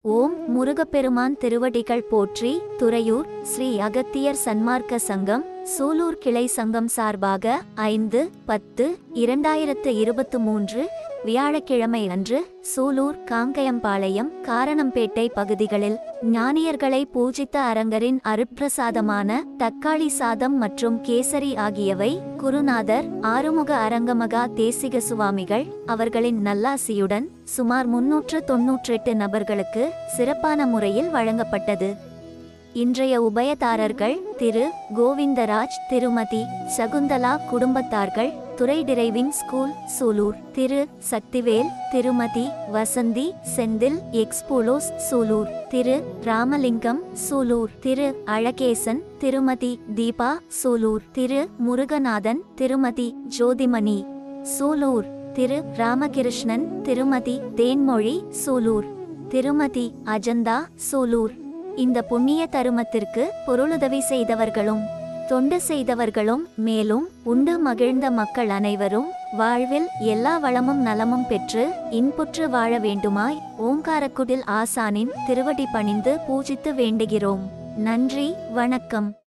ஓம் முருகப்பெருமான் திருவடிகள் போற்றி துறையூர் ஸ்ரீ அகத்தியர் சன்மார்க்க சங்கம் சூலூர் கிளை சங்கம் சார்பாக ஐந்து பத்து இரண்டாயிரத்து இருபத்து மூன்று வியாழக்கிழமை அன்று சூலூர் காங்கயம்பாளையம் காரணம்பேட்டை பகுதிகளில் ஞானியர்களை பூஜித்த அரங்கரின் அருட்பிரசாதமான தக்காளி சாதம் மற்றும் கேசரி ஆகியவை குருநாதர் ஆறுமுக அரங்கமகா தேசிக சுவாமிகள் அவர்களின் நல்லாசியுடன் சுமார் முன்னூற்று தொன்னூற்றெட்டு நபர்களுக்கு சிறப்பான முறையில் வழங்கப்பட்டது இன்றைய உபயதாரர்கள் திரு கோவிந்தராஜ் திருமதி சகுந்தலா குடும்பத்தார்கள் துறை டிரைவிங் ஸ்கூல் சூலூர் திரு சக்திவேல் திருமதி வசந்தி செந்தில் எக்ஸ்போலோஸ் சூலூர் திரு ராமலிங்கம் சூலூர் திரு அழகேசன் திருமதி தீபா சூலூர் திரு முருகநாதன் திருமதி ஜோதிமணி சூலூர் திரு ராமகிருஷ்ணன் திருமதி தேன்மொழி சூலூர் திருமதி அஜந்தா சூலூர் இந்த புண்ணிய தருமத்திற்கு பொருளுதவி செய்தவர்களும் தொண்டு செய்தவர்களும் மேலும் உண்டு மகிழ்ந்த மக்கள் அனைவரும் வாழ்வில் எல்லா வளமும் நலமும் பெற்று இன்புற்று வாழ வேண்டுமாய் ஓங்காரக்குடில் ஆசானின் திருவடி பணிந்து பூஜித்து வேண்டுகிறோம் நன்றி வணக்கம்